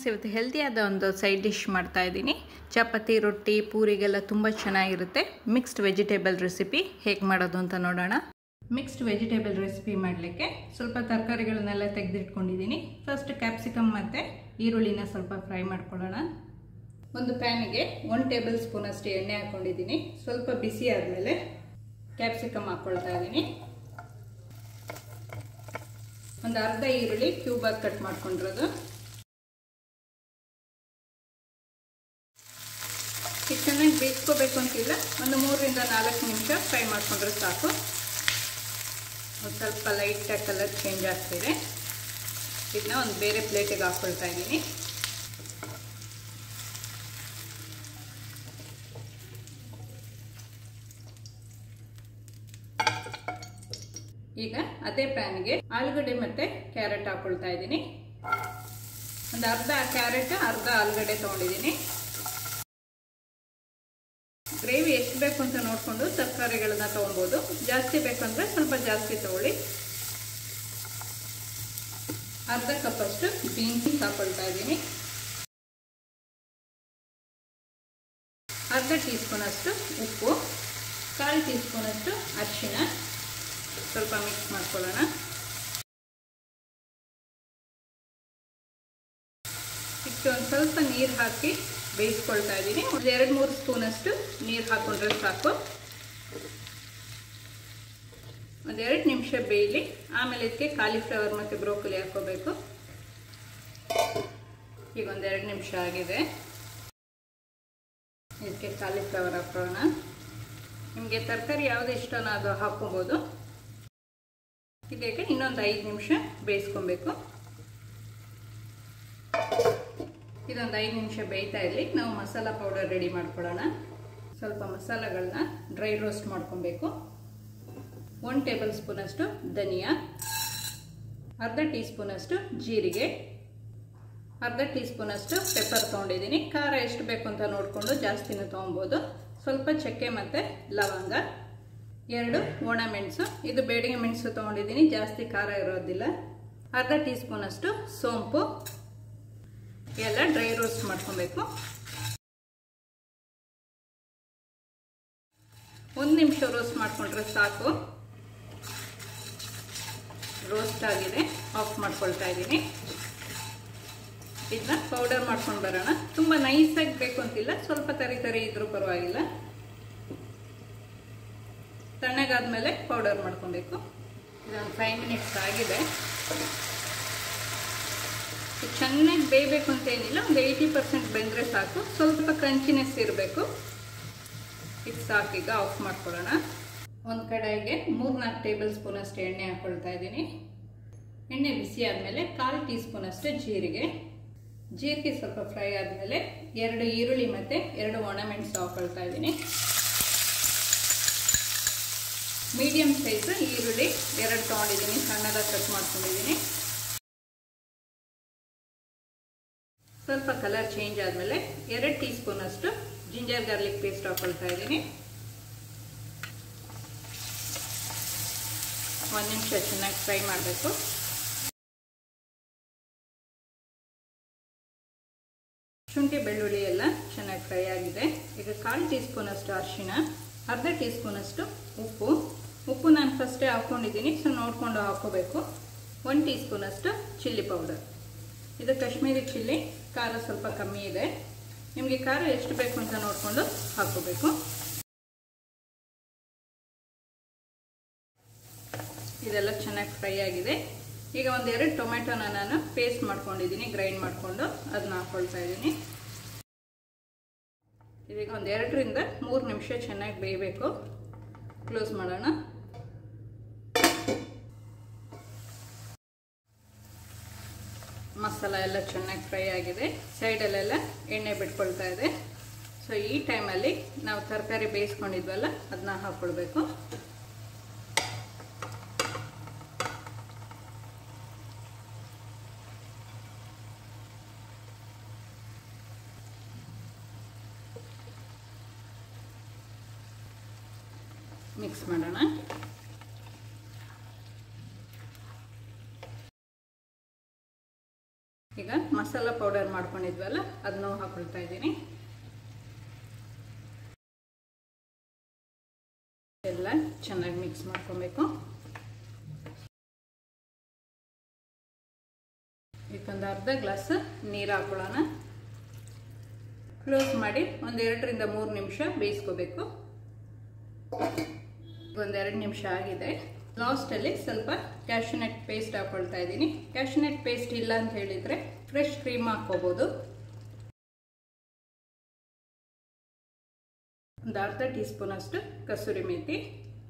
ಇವತ್ತು ಹೆಲ್ದಿಯಾದ ಒಂದು side dish ಮಾಡ್ತಾ ಇದ್ದೀನಿ ಚಪಾತಿ ರೊಟ್ಟಿ ಪೂರಿಗೆಲ್ಲ ತುಂಬ ಚೆನ್ನಾಗಿರುತ್ತೆ ಮಿಕ್ಸ್ಡ್ ವೆಜಿಟೇಬಲ್ ರೆಸಿಪಿ ಹೇಗೆ ಮಾಡೋದು ಅಂತ ನೋಡೋಣ ಮಿಕ್ಸ್ಡ್ ವೆಜಿಟೇಬಲ್ ರೆಸಿಪಿ ಮಾಡಲಿಕ್ಕೆ ಸ್ವಲ್ಪ ತರಕಾರಿಗಳನ್ನೆಲ್ಲ ತೆಗೆದಿಟ್ಕೊಂಡಿದ್ದೀನಿ ಫಸ್ಟ್ ಕ್ಯಾಪ್ಸಿಕಮ್ ಮತ್ತು ಈರುಳ್ಳಿನ ಸ್ವಲ್ಪ ಫ್ರೈ ಮಾಡ್ಕೊಳ್ಳೋಣ ಒಂದು ಪ್ಯಾನಿಗೆ ಒನ್ ಟೇಬಲ್ ಸ್ಪೂನ್ ಅಷ್ಟು ಎಣ್ಣೆ ಹಾಕ್ಕೊಂಡಿದ್ದೀನಿ ಸ್ವಲ್ಪ ಬಿಸಿ ಆದಮೇಲೆ ಕ್ಯಾಪ್ಸಿಕಮ್ ಹಾಕ್ಕೊಳ್ತಾ ಇದ್ದೀನಿ ಒಂದು ಅರ್ಧ ಈರುಳ್ಳಿ ಕ್ಯೂಬಾಗಿ ಕಟ್ ಮಾಡ್ಕೊಂಡಿರೋದು ಇದು ಚೆನ್ನಾಗಿ ಬೇಯಿಸ್ಕೋಬೇಕು ಅಂತಿಲ್ಲ ಒಂದು ಮೂರರಿಂದ ನಾಲ್ಕು ನಿಮಿಷ ಫ್ರೈ ಮಾಡಿಕೊಂಡ್ರೆ ಸಾಕು ಒಂದು ಸ್ವಲ್ಪ ಲೈಟಾಗಿ ಕಲರ್ ಚೇಂಜ್ ಆಗ್ತಿದೆ ಇದನ್ನ ಒಂದು ಬೇರೆ ಪ್ಲೇಟಿಗೆ ಹಾಕ್ಕೊಳ್ತಾ ಇದ್ದೀನಿ ಈಗ ಅದೇ ಪ್ಯಾನ್ಗೆ ಆಲೂಗಡ್ಡೆ ಮತ್ತೆ ಕ್ಯಾರೆಟ್ ಹಾಕೊಳ್ತಾ ಇದ್ದೀನಿ ಒಂದು ಅರ್ಧ ಕ್ಯಾರೆಟ್ ಅರ್ಧ ಆಲೂಗಡ್ಡೆ ತೊಗೊಂಡಿದ್ದೀನಿ ಗ್ರೇವಿ ಎಷ್ಟು ಬೇಕು ಅಂತ ನೋಡಿಕೊಂಡು ತರಕಾರಿಗಳನ್ನ ತೊಗೊಬೋದು ಜಾಸ್ತಿ ಬೇಕಂದ್ರೆ ಸ್ವಲ್ಪ ಜಾಸ್ತಿ ತಗೊಳ್ಳಿ ಅರ್ಧ ಕಪ್ಪಷ್ಟು ಬೀನ್ಸ್ ಹಾಕೊಳ್ತಾ ಇದ್ದೀನಿ ಅರ್ಧ ಟೀ ಸ್ಪೂನಷ್ಟು ಉಪ್ಪು ಕಾಲು ಟೀ ಸ್ಪೂನಷ್ಟು ಅರಿಶಿಣ ಸ್ವಲ್ಪ ಮಿಕ್ಸ್ ಮಾಡ್ಕೊಳ್ಳೋಣ ಇದಕ್ಕೆ ಒಂದು ಸ್ವಲ್ಪ ನೀರು ಹಾಕಿ ಬೇಯಿಸ್ಕೊಳ್ತಾ ಇದ್ದೀನಿ ಒಂದು ಎರಡು ಮೂರು ಸ್ಪೂನಷ್ಟು ನೀರು ಹಾಕೊಂಡ್ರೆ ಸಾಕು ಒಂದೆರಡು ನಿಮಿಷ ಬೇಯಲಿ ಆಮೇಲೆ ಇದಕ್ಕೆ ಕಾಲಿಫ್ಲವರ್ ಮತ್ತು ಬ್ರೋಕೊಲಿ ಹಾಕೋಬೇಕು ಈಗ ಒಂದೆರಡು ನಿಮಿಷ ಆಗಿದೆ ಇದಕ್ಕೆ ಕಾಲಿಫ್ಲವರ್ ಹಾಕೋಣ ನಿಮಗೆ ತರಕಾರಿ ಯಾವುದು ಇಷ್ಟನೋ ಅದು ಹಾಕ್ಕೊಬೋದು ಇದಕ್ಕೆ ಇನ್ನೊಂದು ಐದು ನಿಮಿಷ ಬೇಯಿಸ್ಕೊಬೇಕು ಇದೊಂದು ಐದು ನಿಮಿಷ ಬೇಯ್ತಾ ಇರಲಿ ನಾವು ಮಸಾಲ ಪೌಡರ್ ರೆಡಿ ಮಾಡ್ಕೊಳ್ಳೋಣ ಸ್ವಲ್ಪ ಮಸಾಲೆಗಳನ್ನ ಡ್ರೈ ರೋಸ್ಟ್ ಮಾಡ್ಕೊಬೇಕು ಒನ್ ಟೇಬಲ್ ಸ್ಪೂನಷ್ಟು ಧನಿಯಾ ಅರ್ಧ ಟೀ ಸ್ಪೂನಷ್ಟು ಜೀರಿಗೆ ಅರ್ಧ ಟೀ ಸ್ಪೂನಷ್ಟು ಪೆಪ್ಪರ್ ತೊಗೊಂಡಿದ್ದೀನಿ ಖಾರ ಎಷ್ಟು ಬೇಕು ಅಂತ ನೋಡಿಕೊಂಡು ಜಾಸ್ತಿನೂ ತೊಗೊಬೋದು ಸ್ವಲ್ಪ ಚಕ್ಕೆ ಮತ್ತು ಲವಂಗ ಎರಡು ಒಣ ಮೆಣಸು ಇದು ಬೇಡಿಗೆ ಮೆಣಸು ತೊಗೊಂಡಿದ್ದೀನಿ ಜಾಸ್ತಿ ಖಾರ ಇರೋದಿಲ್ಲ ಅರ್ಧ ಟೀ ಸ್ಪೂನಷ್ಟು ಸೋಂಪು ಎಲ್ಲ ಡ್ರೈ ರೋಸ್ಟ್ ಮಾಡ್ಕೊಬೇಕು ಒಂದು ನಿಮಿಷ ರೋಸ್ಟ್ ಮಾಡ್ಕೊಂಡ್ರೆ ಸಾಕು ರೋಸ್ಟ್ ಆಗಿದೆ ಆಫ್ ಮಾಡ್ಕೊಳ್ತಾ ಇದ್ದೀನಿ ಇದನ್ನ ಪೌಡರ್ ಮಾಡ್ಕೊಂಡು ಬರೋಣ ತುಂಬ ನೈಸಾಗಿ ಬೇಕು ಅಂತಿಲ್ಲ ಸ್ವಲ್ಪ ತರಿ ತರಿ ಇದ್ರೂ ಪರವಾಗಿಲ್ಲ ತಣ್ಣಗಾದ್ಮೇಲೆ ಪೌಡರ್ ಮಾಡ್ಕೊಬೇಕು ಇದೊಂದು ಫೈವ್ ಮಿನಿಟ್ಸ್ ಆಗಿದೆ ಚೆನ್ನಾಗಿ ಬೇಯಬೇಕು ಅಂತ ಏನಿಲ್ಲ ಒಂದು ಏಯ್ಟಿ ಪರ್ಸೆಂಟ್ ಬೆಂದರೆ ಸಾಕು ಸ್ವಲ್ಪ ಕ್ರಂಚಿನೆಸ್ ಇರಬೇಕು ಇದು ಸಾಕು ಈಗ ಆಫ್ ಮಾಡ್ಕೊಳ್ಳೋಣ ಒಂದು ಕಡೆಗೆ ಮೂರ್ನಾಲ್ಕು ಟೇಬಲ್ ಸ್ಪೂನಷ್ಟು ಎಣ್ಣೆ ಹಾಕ್ಕೊಳ್ತಾ ಇದ್ದೀನಿ ಎಣ್ಣೆ ಬಿಸಿ ಆದಮೇಲೆ ಕಾಲು ಟೀ ಸ್ಪೂನಷ್ಟು ಜೀರಿಗೆ ಜೀರಿಗೆ ಸ್ವಲ್ಪ ಫ್ರೈ ಆದಮೇಲೆ ಎರಡು ಈರುಳ್ಳಿ ಮತ್ತು ಎರಡು ಒಣಮೆಣಸು ಹಾಕ್ಕೊಳ್ತಾ ಇದ್ದೀನಿ ಮೀಡಿಯಂ ಸೈಜ್ ಈರುಳ್ಳಿ ಎರಡು ತೊಗೊಂಡಿದ್ದೀನಿ ಸಣ್ಣದಾಗಿ ಕಟ್ ಮಾಡ್ಕೊಂಡಿದ್ದೀನಿ ಸ್ವಲ್ಪ ಕಲರ್ ಚೇಂಜ್ ಆದಮೇಲೆ ಎರಡು ಟೀ ಸ್ಪೂನಷ್ಟು ಜಿಂಜರ್ ಗಾರ್ಲಿಕ್ ಪೇಸ್ಟ್ ಹಾಕೊಳ್ತಾ ಇದ್ದೀನಿ ಒಂದು ನಿಮಿಷ ಚೆನ್ನಾಗಿ ಫ್ರೈ ಮಾಡಬೇಕು ಶುಂಠಿ ಬೆಳ್ಳುಳ್ಳಿ ಎಲ್ಲ ಚೆನ್ನಾಗಿ ಫ್ರೈ ಆಗಿದೆ ಈಗ ಕಾಲು ಟೀ ಸ್ಪೂನಷ್ಟು ಅರಿಶಿಣ ಅರ್ಧ ಟೀ ಸ್ಪೂನಷ್ಟು ಉಪ್ಪು ಉಪ್ಪು ನಾನು ಫಸ್ಟೇ ಹಾಕ್ಕೊಂಡಿದ್ದೀನಿ ಸೊ ನೋಡಿಕೊಂಡು ಹಾಕೋಬೇಕು ಒನ್ ಟೀ ಸ್ಪೂನಷ್ಟು ಚಿಲ್ಲಿ ಪೌಡರ್ ಇದು ಕಾಶ್ಮೀರಿ ಚಿಲ್ಲಿ ಖಾರ ಸ್ವಲ್ಪ ಕಮ್ಮಿ ಇದೆ ನಿಮಗೆ ಖಾರ ಎಷ್ಟು ಬೇಕು ಅಂತ ನೋಡಿಕೊಂಡು ಹಾಕೋಬೇಕು ಇದೆಲ್ಲ ಚೆನ್ನಾಗಿ ಫ್ರೈ ಆಗಿದೆ ಈಗ ಒಂದೆರಡು ಟೊಮೆಟೊನ ನಾನು ಪೇಸ್ಟ್ ಮಾಡ್ಕೊಂಡಿದ್ದೀನಿ ಗ್ರೈಂಡ್ ಮಾಡಿಕೊಂಡು ಅದನ್ನ ಹಾಕ್ಕೊಳ್ತಾ ಇದ್ದೀನಿ ಇದೀಗ ಒಂದೆರಡರಿಂದ ಮೂರು ನಿಮಿಷ ಚೆನ್ನಾಗಿ ಬೇಯಬೇಕು ಕ್ಲೋಸ್ ಮಾಡೋಣ ಮಸಾಲ ಎಲ್ಲ ಚೆನ್ನಾಗಿ ಫ್ರೈ ಆಗಿದೆ ಸೈಡಲ್ಲೆಲ್ಲ ಎಣ್ಣೆ ಬಿಟ್ಕೊಳ್ತಾ ಇದೆ ಸೊ ಈ ಟೈಮಲ್ಲಿ ನಾವು ತರಕಾರಿ ಬೇಯಿಸ್ಕೊಂಡಿದ್ವಲ್ಲ ಅದನ್ನ ಹಾಕ್ಕೊಳ್ಬೇಕು ಮಿಕ್ಸ್ ಮಾಡೋಣ ಈಗ ಮಸಾಲ ಪೌಡರ್ ಮಾಡ್ಕೊಂಡಿದ್ವಲ್ಲ ಅದನ್ನು ಹಾಕೊಳ್ತಾ ಇದ್ದೀನಿ ಎಲ್ಲ ಚೆನ್ನಾಗಿ ಮಿಕ್ಸ್ ಮಾಡ್ಕೊಬೇಕು ಇದಕ್ಕೊಂದು ಅರ್ಧ ಗ್ಲಾಸ್ ನೀರು ಹಾಕೊಳ್ಳೋಣ ಕ್ಲೋಸ್ ಮಾಡಿ ಒಂದು ಎರಡರಿಂದ ಮೂರು ನಿಮಿಷ ಬೇಯಿಸ್ಕೋಬೇಕು ಒಂದೆರಡು ನಿಮಿಷ ಆಗಿದೆ ಲಾಸ್ಟಲ್ಲಿ ಸ್ವಲ್ಪ ಕ್ಯಾಶ್ಯೂನಟ್ ಪೇಸ್ಟ್ ಹಾಕೊಳ್ತಾ ಇದ್ದೀನಿ ಕ್ಯಾಶ್ಯೂನಟ್ ಪೇಸ್ಟ್ ಇಲ್ಲ ಅಂತ ಹೇಳಿದರೆ ಫ್ರೆಶ್ ಕ್ರೀಮ್ ಹಾಕ್ಕೋಬೋದು ಒಂದು ಅರ್ಧ ಟೀ ಸ್ಪೂನ್ ಅಷ್ಟು ಕಸೂರಿ ಮೇಥಿ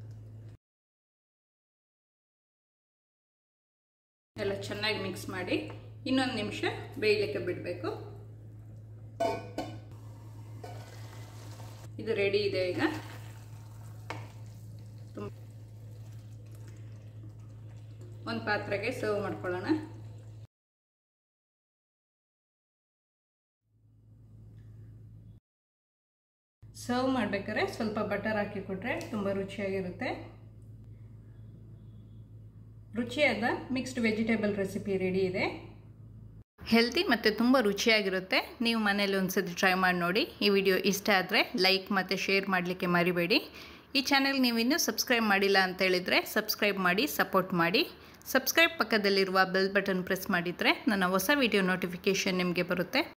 ಎಲ್ಲ ಚೆನ್ನಾಗಿ ಮಿಕ್ಸ್ ಮಾಡಿ ಇನ್ನೊಂದು ನಿಮಿಷ ಬೇಯಲಿಕ್ಕೆ ಬಿಡಬೇಕು ಇದು ರೆಡಿ ಇದೆ ಈಗ ಒಂದು ಪಾತ್ರೆಗೆ ಸರ್ವ್ ಮಾಡ್ಕೊಳ್ಳೋಣ ಸರ್ವ್ ಮಾಡಬೇಕಾದ್ರೆ ಸ್ವಲ್ಪ ಬಟರ್ ಹಾಕಿ ಕೊಟ್ಟರೆ ತುಂಬ ರುಚಿಯಾಗಿರುತ್ತೆ ರುಚಿಯಾದ ಮಿಕ್ಸ್ಡ್ ವೆಜಿಟೇಬಲ್ ರೆಸಿಪಿ ರೆಡಿ ಇದೆ ಹೆಲ್ತಿ ಮತ್ತು ತುಂಬ ರುಚಿಯಾಗಿರುತ್ತೆ ನೀವು ಮನೇಲಿ ಒಂದ್ಸತಿ ಟ್ರೈ ಮಾಡಿ ನೋಡಿ ಈ ವಿಡಿಯೋ ಇಷ್ಟ ಆದರೆ ಲೈಕ್ ಮತ್ತು ಶೇರ್ ಮಾಡಲಿಕ್ಕೆ ಮರಿಬೇಡಿ ಈ ಚಾನೆಲ್ ನೀವು ಇನ್ನೂ ಸಬ್ಸ್ಕ್ರೈಬ್ ಮಾಡಿಲ್ಲ ಅಂತ ಹೇಳಿದರೆ ಸಬ್ಸ್ಕ್ರೈಬ್ ಮಾಡಿ ಸಪೋರ್ಟ್ ಮಾಡಿ ಸಬ್ಸ್ಕ್ರೈಬ್ ಪಕ್ಕದಲ್ಲಿರುವ ಬೆಲ್ ಬಟನ್ ಪ್ರೆಸ್ ಮಾಡಿದರೆ ನನ್ನ ಹೊಸ ವಿಡಿಯೋ ನೋಟಿಫಿಕೇಷನ್ ನಿಮಗೆ ಬರುತ್ತೆ